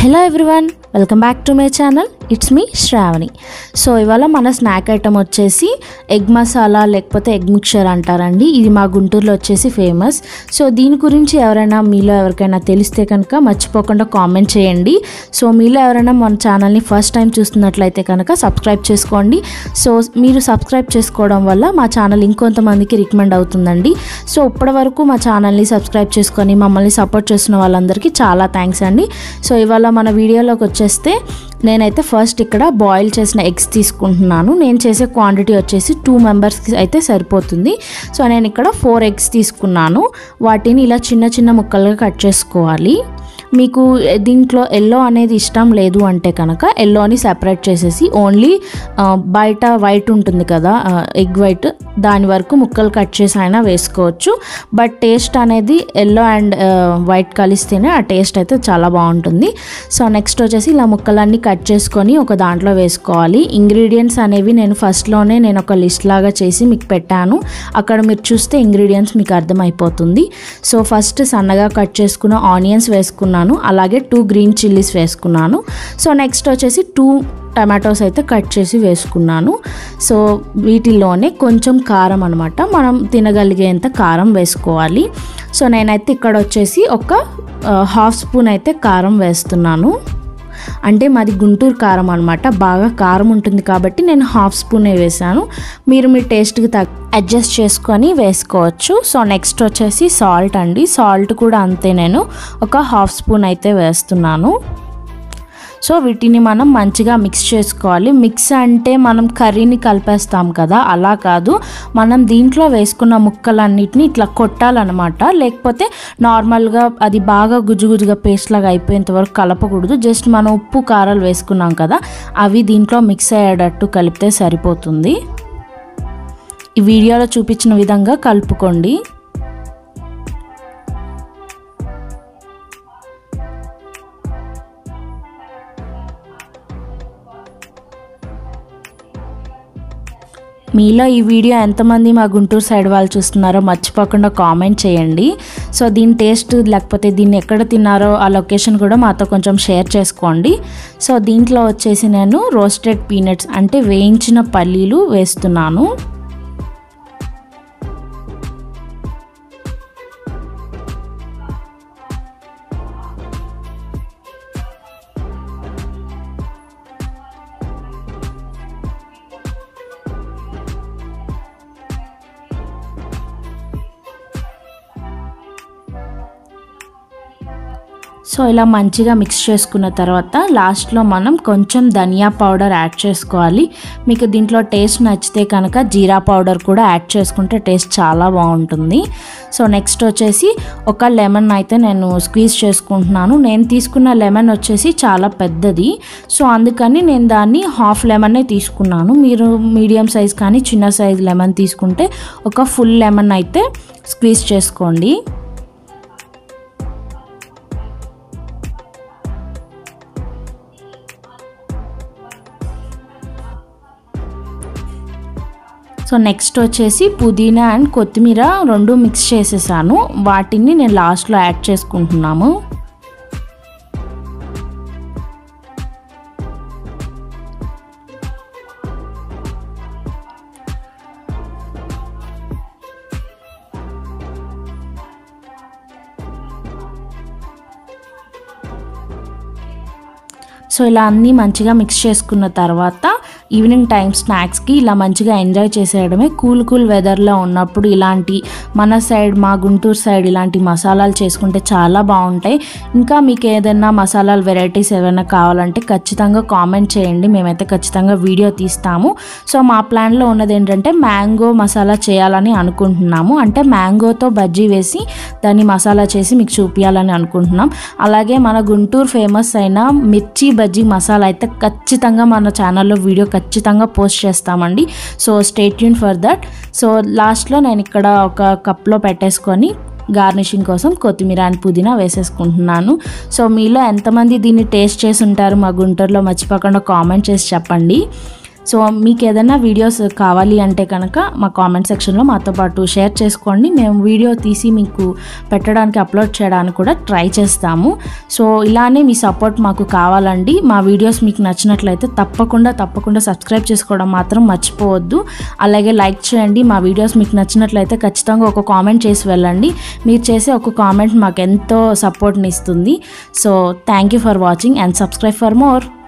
hello everyone welcome back to my channel it's me Shravani so ఇవాళ మన snack item వచ్చేసి egg masala లేకపోతే egg mixture అంటారండి ఇది మా గుంటూరులో వచ్చేసి ఫేమస్ సో దీని గురించి ఎవరైనా మీలో ఎవరికైనా తెలిస్తే కనుక మర్చిపోకుండా కామెంట్ చేయండి సో మీలో ఎవరైనా మన ఛానల్ని ఫస్ట్ టైం చూస్తున్నట్లయితే కనుక సబ్స్క్రైబ్ చేసుకోండి సో మీరు సబ్స్క్రైబ్ చేసుకోవడం వల్ల మా ఛానల్ ఇంకొంతమందికి రికమెండ్ అవుతుందండి సో ఇప్పటి వరకు మా ఛానల్ని సబ్స్క్రైబ్ చేసుకొని మమ్మల్ని సపోర్ట్ చేస్తున్న వాళ్ళందరికీ చాలా థ్యాంక్స్ అండి సో ఇవాళ మన వీడియోలోకి వచ్చేస్తే నేనైతే ఫస్ట్ ఇక్కడ బాయిల్ చేసిన ఎగ్స్ తీసుకుంటున్నాను నేను చేసే క్వాంటిటీ వచ్చేసి టూ మెంబర్స్కి అయితే సరిపోతుంది సో నేను ఇక్కడ ఫోర్ ఎగ్స్ తీసుకున్నాను వాటిని ఇలా చిన్న చిన్న ముక్కలుగా కట్ చేసుకోవాలి మీకు దీంట్లో ఎల్లో అనేది ఇష్టం లేదు అంటే కనుక ఎల్లోని సెపరేట్ చేసేసి ఓన్లీ బయట వైట్ ఉంటుంది కదా ఎగ్ వైట్ దాని వరకు ముక్కలు కట్ చేసి అయినా వేసుకోవచ్చు బట్ టేస్ట్ అనేది ఎల్లో అండ్ వైట్ కలిస్తేనే ఆ టేస్ట్ అయితే చాలా బాగుంటుంది సో నెక్స్ట్ వచ్చేసి ఇలా ముక్కలన్నీ కట్ చేసుకొని ఒక దాంట్లో వేసుకోవాలి ఇంగ్రీడియంట్స్ అనేవి నేను ఫస్ట్లోనే నేను ఒక లిస్ట్ లాగా చేసి మీకు పెట్టాను అక్కడ మీరు చూస్తే ఇంగ్రీడియంట్స్ మీకు అర్థమైపోతుంది సో ఫస్ట్ సన్నగా కట్ చేసుకున్న ఆనియన్స్ వేసుకున్నాను అలాగే టూ గ్రీన్ చిల్లీస్ వేసుకున్నాను సో నెక్స్ట్ వచ్చేసి టూ టమాటోస్ అయితే కట్ చేసి వేసుకున్నాను సో వీటిల్లోనే కొంచెం కారం అనమాట మనం తినగలిగేంత కారం వేసుకోవాలి సో నేనైతే ఇక్కడ వచ్చేసి ఒక హాఫ్ స్పూన్ అయితే కారం వేస్తున్నాను అంటే మాది గుంటూరు కారం అనమాట బాగా కారం ఉంటుంది కాబట్టి నేను హాఫ్ స్పూనే వేసాను మీరు మీ టేస్ట్కి తగ్గ అడ్జస్ట్ చేసుకొని వేసుకోవచ్చు సో నెక్స్ట్ వచ్చేసి సాల్ట్ అండి సాల్ట్ కూడా అంతే నేను ఒక హాఫ్ స్పూన్ అయితే వేస్తున్నాను సో వీటిని మనం మంచిగా మిక్స్ చేసుకోవాలి మిక్స్ అంటే మనం కర్రీని కలిపేస్తాం కదా అలా కాదు మనం దీంట్లో వేసుకున్న ముక్కలన్నిటిని ఇట్లా కొట్టాలన్నమాట లేకపోతే నార్మల్గా అది బాగా గుజుగుజుగా పేస్ట్ లాగా అయిపోయేంత వరకు కలపకూడదు జస్ట్ మనం ఉప్పు కారాలు వేసుకున్నాం కదా అవి దీంట్లో మిక్స్ అయ్యేటట్టు కలిపితే సరిపోతుంది ఈ వీడియోలో చూపించిన విధంగా కలుపుకోండి మీలో ఈ వీడియో ఎంతమంది మా గుంటూరు సైడ్ వాళ్ళు చూస్తున్నారో మర్చిపోకుండా కామెంట్ చేయండి సో దీని టేస్ట్ లేకపోతే దీన్ని ఎక్కడ తిన్నారో ఆ లొకేషన్ కూడా మాతో కొంచెం షేర్ చేసుకోండి సో దీంట్లో వచ్చేసి నేను రోస్టెడ్ పీనట్స్ అంటే వేయించిన పల్లీలు వేస్తున్నాను సో ఇలా మంచిగా మిక్స్ చేసుకున్న తర్వాత లాస్ట్లో మనం కొంచెం ధనియా పౌడర్ యాడ్ చేసుకోవాలి మీకు దీంట్లో టేస్ట్ నచ్చితే కనుక జీరా పౌడర్ కూడా యాడ్ చేసుకుంటే టేస్ట్ చాలా బాగుంటుంది సో నెక్స్ట్ వచ్చేసి ఒక లెమన్ అయితే నేను స్క్వీజ్ చేసుకుంటున్నాను నేను తీసుకున్న లెమన్ వచ్చేసి చాలా పెద్దది సో అందుకని నేను దాన్ని హాఫ్ లెమనే తీసుకున్నాను మీరు మీడియం సైజ్ కానీ చిన్న సైజ్ లెమన్ తీసుకుంటే ఒక ఫుల్ లెమన్ అయితే స్క్వీజ్ చేసుకోండి సో నెక్స్ట్ వచ్చేసి పుదీనా అండ్ కొత్తిమీర రెండు మిక్స్ చేసేసాను వాటిని నేను లాస్ట్లో యాడ్ చేసుకుంటున్నాము సో ఇలా అన్నీ మంచిగా మిక్స్ చేసుకున్న తర్వాత ఈవినింగ్ టైం స్నాక్స్కి ఇలా మంచిగా ఎంజాయ్ చేసేయడమే కూల్ కూల్ వెదర్లో ఉన్నప్పుడు ఇలాంటి మన సైడ్ మా గుంటూరు సైడ్ ఇలాంటి మసాలాలు చేసుకుంటే చాలా బాగుంటాయి ఇంకా మీకు ఏదైనా మసాలాల వెరైటీస్ ఏమైనా కావాలంటే ఖచ్చితంగా కామెంట్ చేయండి మేమైతే ఖచ్చితంగా వీడియో తీస్తాము సో మా ప్లాన్లో ఉన్నది ఏంటంటే మ్యాంగో మసాలా చేయాలని అనుకుంటున్నాము అంటే మ్యాంగోతో బజ్జీ వేసి దాన్ని మసాలా చేసి మీకు చూపించాలని అనుకుంటున్నాం అలాగే మన గుంటూరు ఫేమస్ అయిన మిర్చి బజ్జీ మసాలా అయితే ఖచ్చితంగా మన ఛానల్లో వీడియో ఖచ్చితంగా పోస్ట్ చేస్తామండి సో స్టేట్ యూన్ ఫర్ దట్ సో లాస్ట్లో నేను ఇక్కడ ఒక కప్లో పెట్టేసుకొని గార్నిషింగ్ కోసం కొత్తిమీర అండ్ పుదీనా వేసేసుకుంటున్నాను సో మీలో ఎంతమంది దీన్ని టేస్ట్ చేసి ఉంటారు మా గుంటూరులో మర్చిపోకుండా కామెంట్ చేసి చెప్పండి సో మీకు ఏదైనా వీడియోస్ కావాలి అంటే కనుక మా కామెంట్ సెక్షన్లో మాతో పాటు షేర్ చేసుకోండి మేము వీడియో తీసి మీకు పెట్టడానికి అప్లోడ్ చేయడానికి కూడా ట్రై చేస్తాము సో ఇలానే మీ సపోర్ట్ మాకు కావాలండి మా వీడియోస్ మీకు నచ్చినట్లయితే తప్పకుండా తప్పకుండా సబ్స్క్రైబ్ చేసుకోవడం మాత్రం మర్చిపోవద్దు అలాగే లైక్ చేయండి మా వీడియోస్ మీకు నచ్చినట్లయితే ఖచ్చితంగా ఒక కామెంట్ చేసి వెళ్ళండి మీరు చేసే ఒక కామెంట్ మాకు ఎంతో సపోర్ట్ని ఇస్తుంది so thank you for watching and subscribe for more